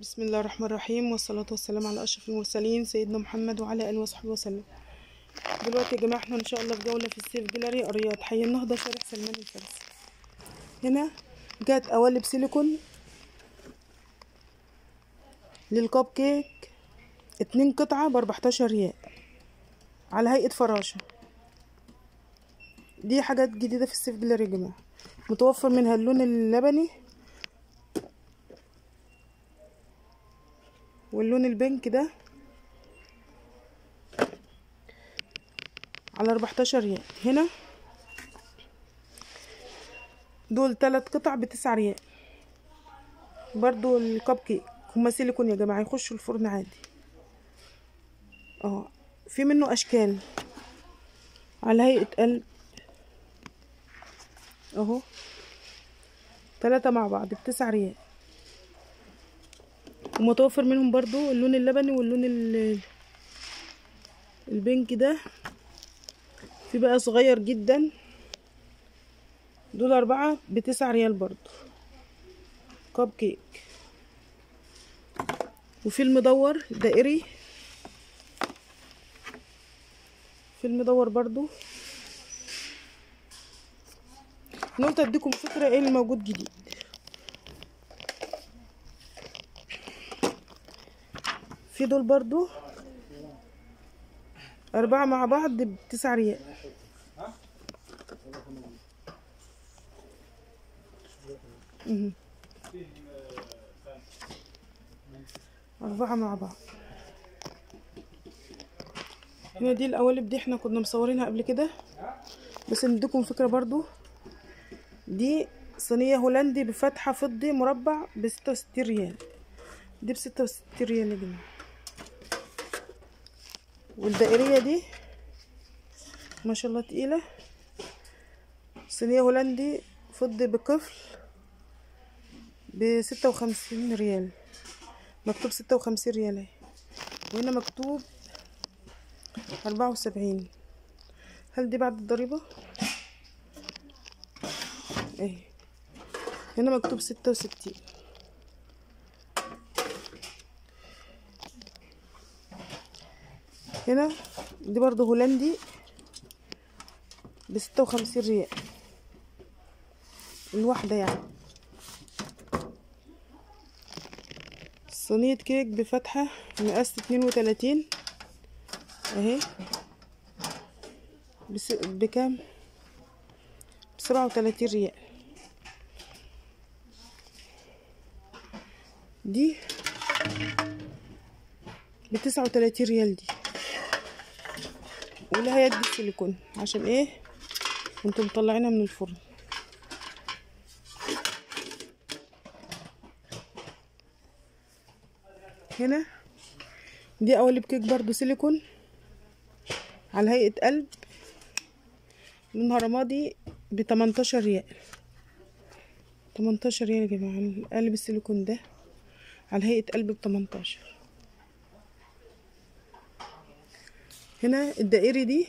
بسم الله الرحمن الرحيم والصلاة والسلام على أشرف المرسلين سيدنا محمد وعلى آله وصحبه وسلم دلوقتي يا جماعة احنا إن شاء الله في جولة في السيف جيلاري الرياض حي النهضة شارع سلمان الفارسي هنا جات قوالب سيليكون للكب كيك اتنين قطعة بأربعتاشر ريال على هيئة فراشة دي حاجات جديدة في السيف جيلاري يا جماعة متوفر منها اللون اللبني واللون البنك ده على 14 ريال هنا دول تلات قطع بتسعة ريال برضو الكب كيك هما سيليكون يا جماعة يخشوا الفرن عادي اه في منه اشكال على هيئة قلب اهو تلاتة مع بعض بتسعة ريال ومتوفر منهم برضو اللون اللبني واللون ال- البنك ده في بقى صغير جدا دول أربعة بتسعة ريال برضو كب كيك وفي المدور دائري في المدور برضو أنا قلت اديكم فكرة ايه اللي موجود جديد في دول برضو أربعة مع بعض بتسعة ريال مهم. أربعة مع بعض هنا دي القوالب دي احنا كنا مصورينها قبل كده بس نديكم فكرة برضو دي صينية هولندي بفتحة فضي مربع بستة وستين ريال دي بستة وستين ريال يا جماعة والدائرية دي ما شاء الله تقيلة صينية هولندي فضي بقفل بستة وخمسين ريال مكتوب ستة وخمسين ريال اهي وهنا مكتوب أربعة وسبعين هل دي بعد الضريبة؟ اهي هنا مكتوب ستة وستين هنا دي برضو هولندي بستة وخمسين ريال الواحدة يعني صينية كيك بفتحة مقاس اتنين وتلاتين اهي بس بكام بسبعة وتلاتين ريال دي بتسعة وتلاتين ريال دي ولها يد السيليكون عشان ايه انتم مطلعينها من الفرن هنا دي قوالب كيك برضو سيليكون على هيئة قلب لونها رمادي بتمنتاشر ريال تمنتاشر ريال يا جماعة القالب السيليكون ده على هيئة قلب بتمنتاشر هنا الدائري دي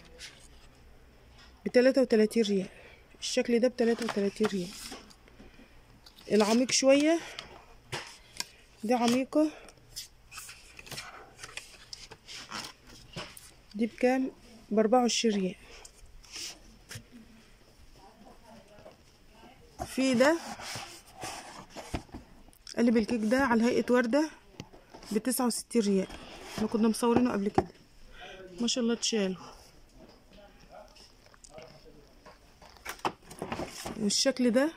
بتلاتة وتلاتين ريال الشكل ده بتلاتة وتلاتين ريال العميق شوية دي عميقة دي بكام بأربعة وعشرين ريال في ده قلب الكيك ده على هيئة وردة بتسعة وستين ريال احنا كنا مصورينه قبل كده ما شاء الله اتشالوا والشكل ده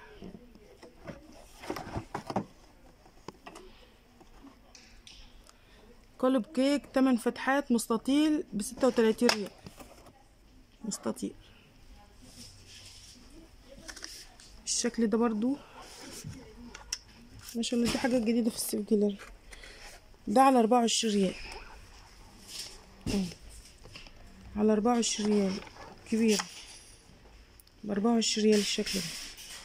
قالب كيك تمن فتحات مستطيل بستة وتلاتين ريال مستطيل الشكل ده برضو ما شاء الله دي حاجة جديدة في السيف جيلاري ده على أربعة وعشرين ريال أهو. على أربعة وعشرين ريال كبير بأربعة وعشرين ريال الشكل ده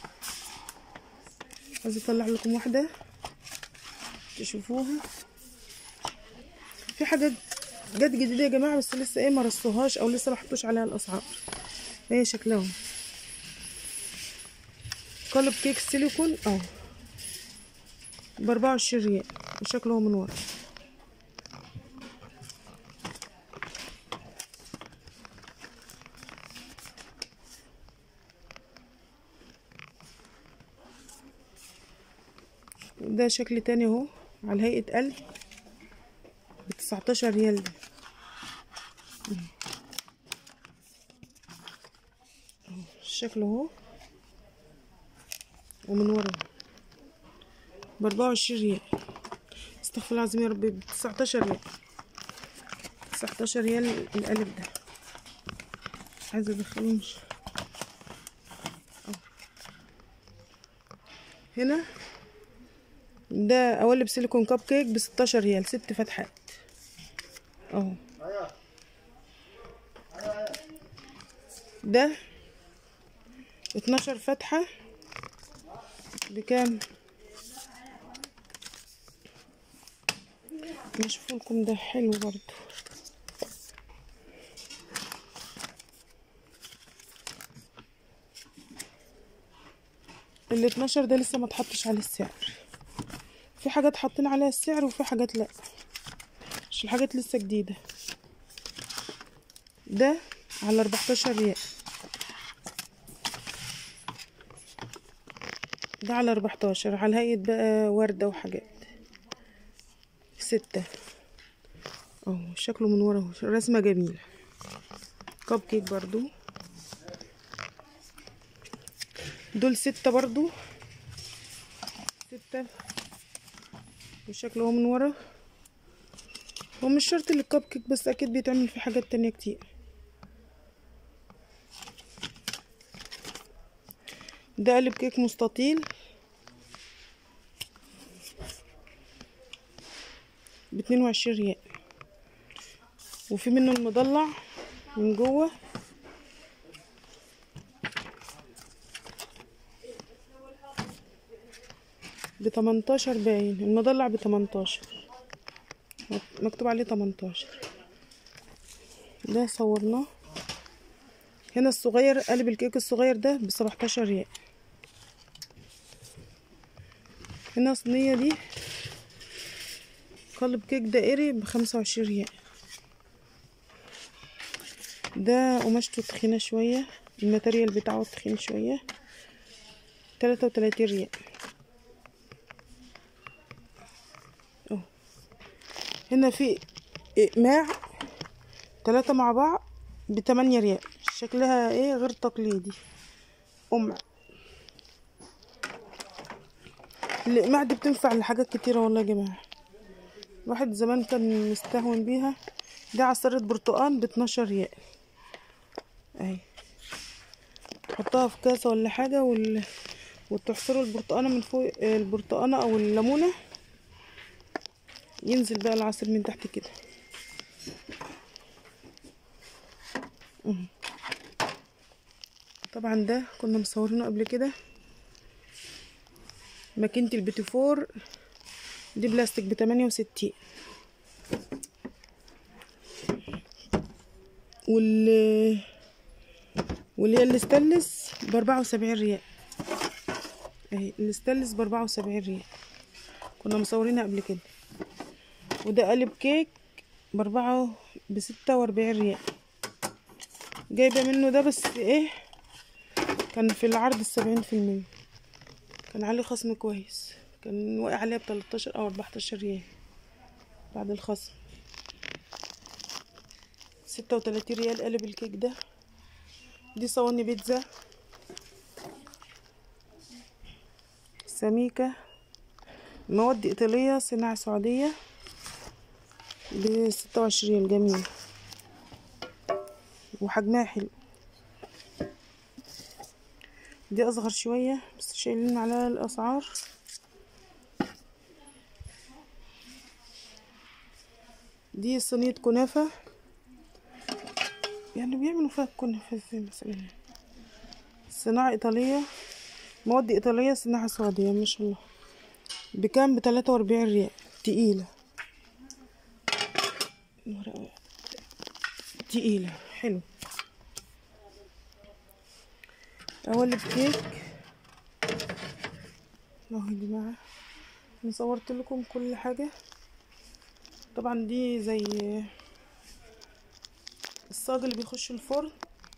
عايزة أطلع لكم واحدة تشوفوها في حاجات جت جديدة يا جماعة بس لسه ايه مرصوهاش أو لسه محطوش عليها الأسعار هي شكلهم قالب كيك سيليكون اهو بأربعة وعشرين ريال وشكله من ورا ده شكل تاني اهو على هيئة قلب بتسعتاشر ريال ده أهو شكله اهو ومن ورا بأربعة وعشرين ريال استغفر الله العظيم يا رب بتسعتاشر ريال تسعتاشر ريال القلب ده عايزة ادخله مش أهو. هنا ده قوالب سيليكون كاب كيك بستاشر ريال ست فتحات اهو ده اتناشر فتحة بكام نشوف لكم ده حلو برضو ال 12 ده لسه ما اتحطش عليه السعر في حاجات حاطين عليها السعر وفي حاجات لا مش الحاجات لسه جديدة ده على 14 ريال ده على 14 على هيئة بقى وردة وحاجات ستة اهو شكله من ورا اهو رسمة جميلة كب كيك برضو دول ستة برضو ستة وشكله هو من ورا هو مش شرط الكب كيك بس اكيد بيتعمل في حاجات تانية كتير ده قالب كيك مستطيل باتنين وعشرين ريال وفي منه المضلع من جوه بتمنتاشر باين المضلع بتمنتاشر مكتوب عليه تمنتاشر ده صورناه هنا الصغير قالب الكيك الصغير ده بسبعتاشر ريال هنا صينية دي قالب كيك دائري بخمسة وعشرين ريال ده قماشته تخينة شوية الماتريال بتاعه تخين شوية تلاتة وتلاتين ريال اهو هنا في اقماع تلاتة مع بعض بتمانية ريال شكلها ايه غير تقليدي قمع الاقماع دي بتنفع لحاجات كتيرة والله يا جماعة واحد زمان كان مستهون بيها دي عصيرة برتقال باتناشر ريال اهي تحطها في كاسة ولا حاجة وال... وتعصروا البرتقانة من فوق البرتقانة او الليمونة ينزل بقى العصير من تحت كده مم. طبعا ده كنا مصورينه قبل كده ماكينة البيتي فور دي بلاستيك بتمانية وستين وال واللي هي الاستانلس بأربعة وسبعين ريال اهي الاستانلس بأربعة وسبعين ريال كنا مصورينها قبل كده وده قالب كيك بأربعة بستة وأربعين ريال جايبة منه ده بس ايه كان في العرض السبعين في المية كان عليه خصم كويس كان واقع عليها بتلاتاشر او اربعتاشر ريال بعد الخصم ستة وتلاتين ريال قالب الكيك ده دي صواني بيتزا سميكة مواد إيطالية صناعة سعودية بستة وعشرين جميل وحجمها حلو دي أصغر شوية بس شايلين عليها الأسعار دي صينية كنافة يعني بيعملوا فيها الكنافة ازاي مثلا صناعة إيطالية مواد إيطالية صناعة سعودية ما شاء الله بكام بتلاتة وأربعين ريال تقيلة ورقة تقيلة حلو أولب كيك اهو يا جماعة أنا صورت لكم كل حاجة طبعا دي زي الصاج اللي بيخش الفرن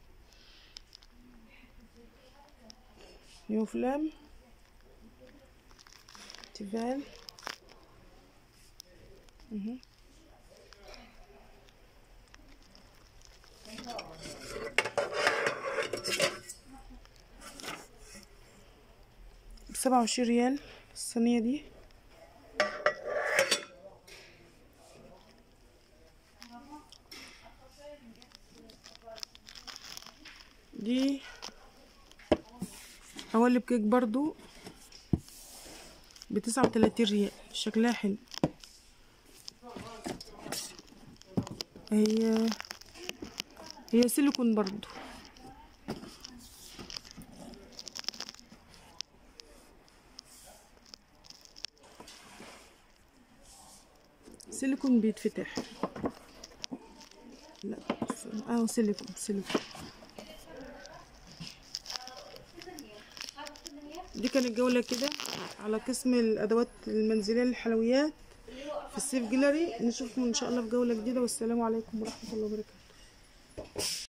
يوفلام تيفال مهم. بسبعة وعشرين ريال الصينية دي دي قوالب كيك برضو بتسعة وتلاتين ريال شكلها حلو هي هي سيليكون برضو سيليكون بيتفتح لا اه سيليكون سيليكون دي كانت جولة كده على قسم الأدوات المنزلية للحلويات في السيف جيلري نشوفكم إن شاء الله في جولة جديدة والسلام عليكم ورحمة الله وبركاته